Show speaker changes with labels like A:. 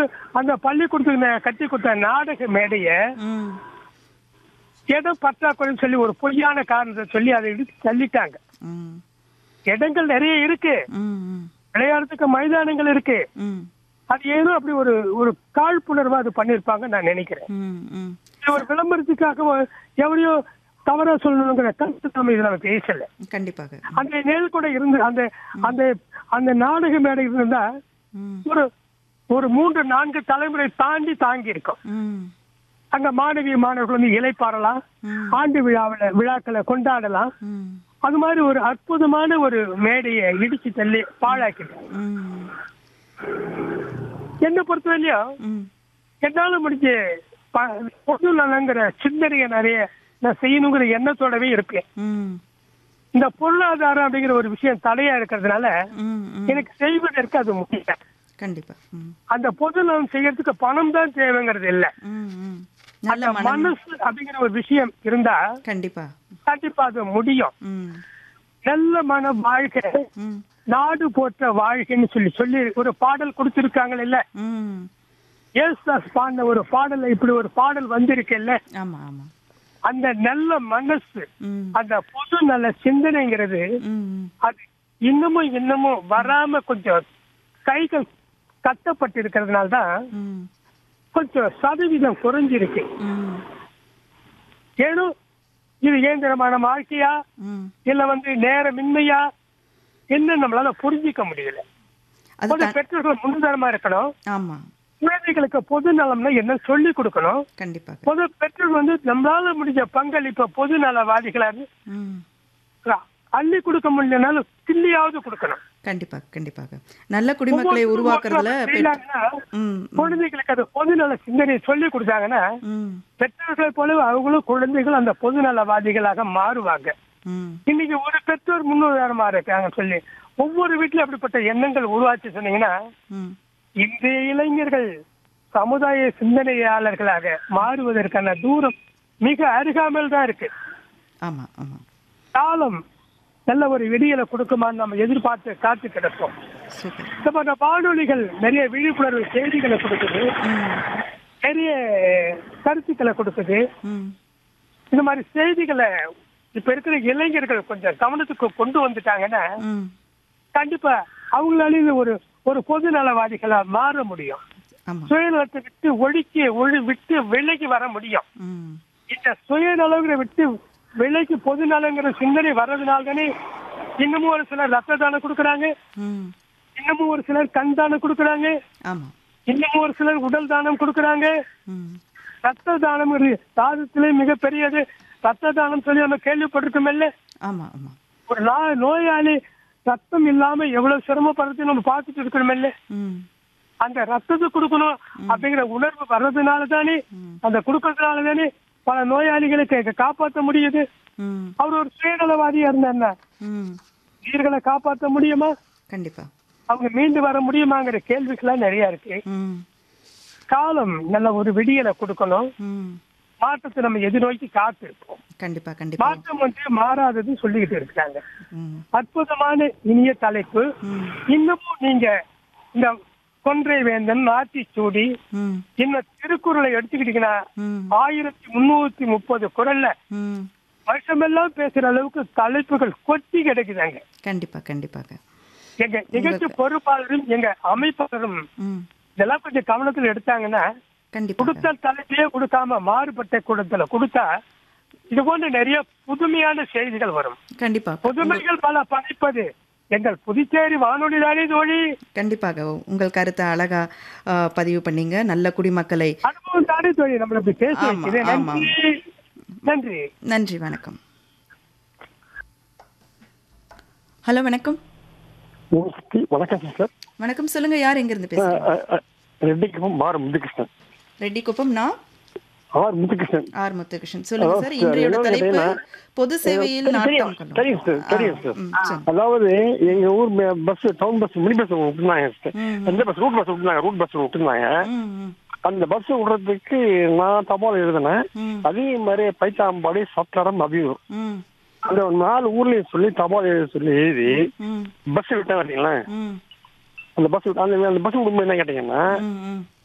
A: அந்த பள்ளிக்கூடத்துக்கு நான் கட்டி கொடுத்த நாடக மேடைய
B: ம்
A: இடம் பற்றாக்குறைன்னு சொல்லி ஒரு பொய்யான காரணத்தை சொல்லி அதை இடிச்சு தள்ளிட்டாங்க
B: ம்
A: இடங்கள் நிறைய இருக்கு
B: ம் ம்
A: விளையாடுறதுக்கு மைதானங்கள் இருக்கு
B: ம்
A: அது ஏதோ அப்படி ஒரு ஒரு காழ்ப்புணர்வா அது பண்ணிருப்பாங்க நான் நினைக்கிறேன்
B: ம் ம்
A: இது ஒரு விளம்பரத்துக்காக எவரையோ தவறா சொல்லணுங்கிற கருத்து நம்ம இதுல நம்ம பேசல
B: கண்டிப்பாக
A: அந்த நேர் கூட இருந்து அந்த அந்த அந்த நாடக மேடை இருந்தா
B: ம்
A: ஒரு ஒரு மூன்று நான்கு தலைமுறை தாண்டி தாங்கி இருக்கும்
B: ம்
A: அங்க மாணவி மாணவர்கள் வந்து இலைப்பாறலாம்
B: ம்.
A: ஆண்டு விழாவில விழாக்களை கொண்டாடலாம்
B: ம்
A: அது மாதிரி ஒரு அற்புதமான ஒரு மேடையை இடிச்சு தள்ளி பாழாக்கிட்டாங்க
B: ம்
A: என்னை பொறுத்தவரையிலும்
B: ம்
A: என்னால முடிஞ்ச ப- பொது நலங்கிற சிந்தனையை நிறைய நான் செய்யணுங்கிற எண்ணத்தோடவே இருப்பேன்
B: ம்
A: இந்த பொருளாதாரம் அப்படிங்கிற ஒரு விஷயம் தடையா இருக்கிறதுனால
B: ம் ம்
A: எனக்கு செய்வதற்கு அது முடியல
B: கண்டிப்பா ம்
A: அந்த பொது நலம் செய்யறதுக்கு பணம் தான் தேவைங்கிறது இல்ல
B: ம் ம் நல்ல
A: அந்த
B: மனம்
A: மனசு அப்படிங்கிற ஒரு விஷயம் இருந்தா
B: கண்டிப்பா
A: கண்டிப்பா அது முடியும்
B: ம்
A: நல்ல மன வாழ்க்கை
B: ம்
A: நாடு போற்ற வாழ்க்கைன்னு சொல்லி சொல்லி ஒரு பாடல் கொடுத்திருக்காங்க இல்ல
B: ம்
A: ஏசுதாஸ் பாடின ஒரு பாடல்ல இப்படி ஒரு பாடல் வந்திருக்குல்ல
B: ஆமா ஆமா
A: அந்த நல்ல மனசு
B: ம்
A: அந்த பொது நல்ல சிந்தனைங்கிறது
B: ம்
A: அது இன்னமும் இன்னமும் வராம கொஞ்சம் கைகள் கட்டப்பட்டு இருக்கிறதுனால தான்
B: ம்
A: கொஞ்சம் சதவீதம் குறைஞ்சிருக்கு
B: ம்
A: ஏனோ இது இயந்திரமான வாழ்க்கையா
B: ம்
A: இல்ல வந்து நேரமின்மையா என்ன நம்மளால புரிஞ்சிக்க முடியல
B: அது
A: பொது
B: தான்
A: பெற்றோர்கள் முன்னுதாரணமா இருக்கணும்
B: ஆமா
A: குழந்தைகளுக்கு பொது நலம்னா என்ன சொல்லி கொடுக்கணும்
B: கண்டிப்பாக
A: பொது பெற்றோர் வந்து நம்மளால முடிஞ்ச பங்களிப்ப பொது நலவாதிகளா இருந்து
B: ம்
A: அள்ளி கொடுக்க முடியலனாலும் கிள்ளியாவது கொடுக்கணும்
B: கண்டிப்பாக கண்டிப்பாக நல்ல குடிமக்களை உருவாக்குறதுல
A: ஒவ்வொரு
B: பெ-
A: செய்யறாங்கன்னா,
B: ம்
A: குழந்தைகளுக்கு அது பொது நல சிந்தனையை சொல்லி கொடுத்தாங்கன்னா
B: ம்
A: பெற்றோர்களை போல அவங்களும் குழந்தைகள் அந்த பொது நலவாதிகளாக மாறுவாங்க
B: ம்
A: இன்னைக்கு ஒரு பெற்றோர் முன்னுதாரணமா இருக்காங்க சொல்லி ஒவ்வொரு வீட்லயும் அப்படிப்பட்ட எண்ணங்கள் உருவாச்சு சொன்னீங்கன்னா
B: ம்
A: இன்றைய இளைஞர்கள் சமுதாய சிந்தனையாளர்களாக மாறுவதற்கான தூரம் மிக அருகாமல் தான் இருக்கு
B: ஆமா ஆமா
A: காலம் நல்ல ஒரு விடியலை கொடுக்குமான்னு நம்ம எதிர்பார்த்து காத்து கிடப்போம்
B: சூப்பர்
A: இந்த மாதிரி வானொலிகள் நிறைய விழிப்புணர்வு செய்திகளை கொடுக்குது
B: ம்
A: நிறைய கருத்துக்களை கொடுக்குது
B: ம்
A: இந்த மாதிரி செய்திகளை இப்ப இருக்கிற இளைஞர்கள் கொஞ்சம் கவனத்துக்கு கொண்டு வந்துட்டாங்கன்னா
B: ம்
A: கண்டிப்பா அவங்களால இது ஒரு ஒரு பொது நலவாதிகளா மாற முடியும்
B: ஆமா
A: சுயநலத்தை விட்டு ஒழிக்க ஒழி விட்டு விலகி வர முடியும்
B: ம்
A: இந்த சுயநலங்கிற விட்டு விலைக்கு பொது நலங்கிற சிந்தனை வர்றதுனால தானே இன்னமும் ஒரு சிலர் ரத்த தானம் கொடுக்கறாங்க
B: ம்
A: இன்னமும் ஒரு சிலர் கண் தானம் கொடுக்கறாங்க
B: ஆமா
A: இன்னமும் ஒரு சிலர் உடல் தானம் கொடுக்கறாங்க
B: ம்
A: ரத்த தானம் தாதத்திலே மிகப்பெரியது ரத்த தானம் சொல்லி நம்ம கேள்விப்பட்டிருக்கோம்
B: ஆமா ஆமா
A: ஒரு நா- நோயாளி ரத்தம் இல்லாம எவ்வளவு சிரமப்படுறது நம்ம பார்த்துட்டு இருக்கணுமில்ல
B: ம்
A: அந்த ரத்தத்தை கொடுக்கணும் அப்படிங்கிற உணர்வு வர்றதுனால தானே அந்த கொடுக்கறதுனால தானே பல நோயாளிகளை கா- காப்பாத்த முடியுது
B: ம்
A: அவர் ஒரு சுயநலவாதியா இருந்தாருன்னா
B: ம்
A: உயிர்களை காப்பாத்த முடியுமா
B: கண்டிப்பா
A: அவங்க மீண்டு வர முடியுமாங்கிற கேள்விகள்லாம் நிறைய இருக்கு
B: ம்
A: காலம் நல்ல ஒரு விடியலை கொடுக்கணும்
B: ம்
A: மாற்றத்தை நம்ம எதிர்நோக்கி காத்து இருப்போம்
B: கண்டிப்பா கண்டிப்பா
A: மாற்றம் வந்து மாறாததுன்னு சொல்லிக்கிட்டு இருக்காங்க
B: ம்
A: அற்புதமான இனிய தலைப்பு
B: ம்
A: இன்னமும் நீங்க இந்த கொன்றை வேந்தன் ஆத்திச்சூடி
B: ம்
A: இன்னும் திருக்குறளை எடுத்துக்கிட்டீங்கன்னா
B: ம்
A: ஆயிரத்தி முன்னூத்தி முப்பது குரல்ல
B: ம்
A: வருஷமெல்லாம் பேசுற அளவுக்கு தலைப்புகள் கொட்டி கிடைக்குதாங்க
B: கண்டிப்பா கண்டிப்பாக
A: எங்க நிகழ்ச்சி பொறுப்பாளரும் எங்க அமைப்பாளரும்
B: ம்
A: இதெல்லாம் கொஞ்சம் கவனத்துல எடுத்தாங்கன்னா
B: கண்டிப்பா
A: கொடுத்த தலைப்பையே கொடுக்காம மாறுபட்ட கூடத்துல கொடுத்தா இது போன்ற நிறைய புதுமையான செய்திகள் வரும்
B: கண்டிப்பா
A: புதுமைகள் பல படைப்பது எங்கள் புதுச்சேரி வானொலி தானே தோழி
B: கண்டிப்பாக உங்கள் கருத்தை அழகா ஆ, பதிவு பண்ணீங்க நல்ல குடிமக்களை
A: அனுபவம் தானே தோழி நம்மள இப்படி பேச
B: ஆமா,
A: வைக்குது
B: ஆமா.
A: நன்றி நன்றி
B: நன்றி வணக்கம் ஹலோ வணக்கம்
C: வணக்கம் சிஸ்டர்
B: வணக்கம் சொல்லுங்க யார் எங்க இருந்து பேசுறீங்க
C: ரெட்டிக்குப்பம் ஆர் முத்துகிருஷ்ணன்
B: ரெட்டி குப்பம் நான்
C: ஆர் முத்துகிருஷ்ணன்
B: ஆர் முத்துகிருஷ்ணன் சொல்லுங்க
C: அதாவது
B: சார்
C: சார்,
B: இன்றையோட
C: என்னோட
B: தலைப்பு
C: கேட்டீங்கன்னா,
B: பொது சேவையில்
C: தெரியும்,
B: நாட்டம்
C: தெரியும்,
B: கொள்ளும்.
C: தெரியும் சார்,
B: ஆ,
C: தெரியும் சார்.
B: ம், சொல்லுங்க.
C: அதாவது எங்க ஊர் bus town bus mini bus விட்டுருந்தாங்க சிஸ்டர்
B: ம்,
C: அந்த பஸ் ரூட் பஸ் விட்டுருந்தாங்க ரூட் பஸ் விட்டுருந்தாங்க
B: ம், ம்,
C: அந்த பஸ் விடுறதுக்கு நான் தபால் எழுதினேன்
B: ம்,
C: அதே மாதிரி பைத்தாம்பாடி சத்திரம் அபியூர்
B: ம்,
C: அந்த நாலு ஊர்லயும் சொல்லி தபால் எழுத சொல்லி எழுதி
B: ம்,
C: பஸ் விட்டேன் பார்த்தீங்களா
B: ம்,
C: அந்த பஸ் அந்த அந்த பஸ் விடும்போது என்ன கேட்டீங்கன்னா
B: ம், ம்,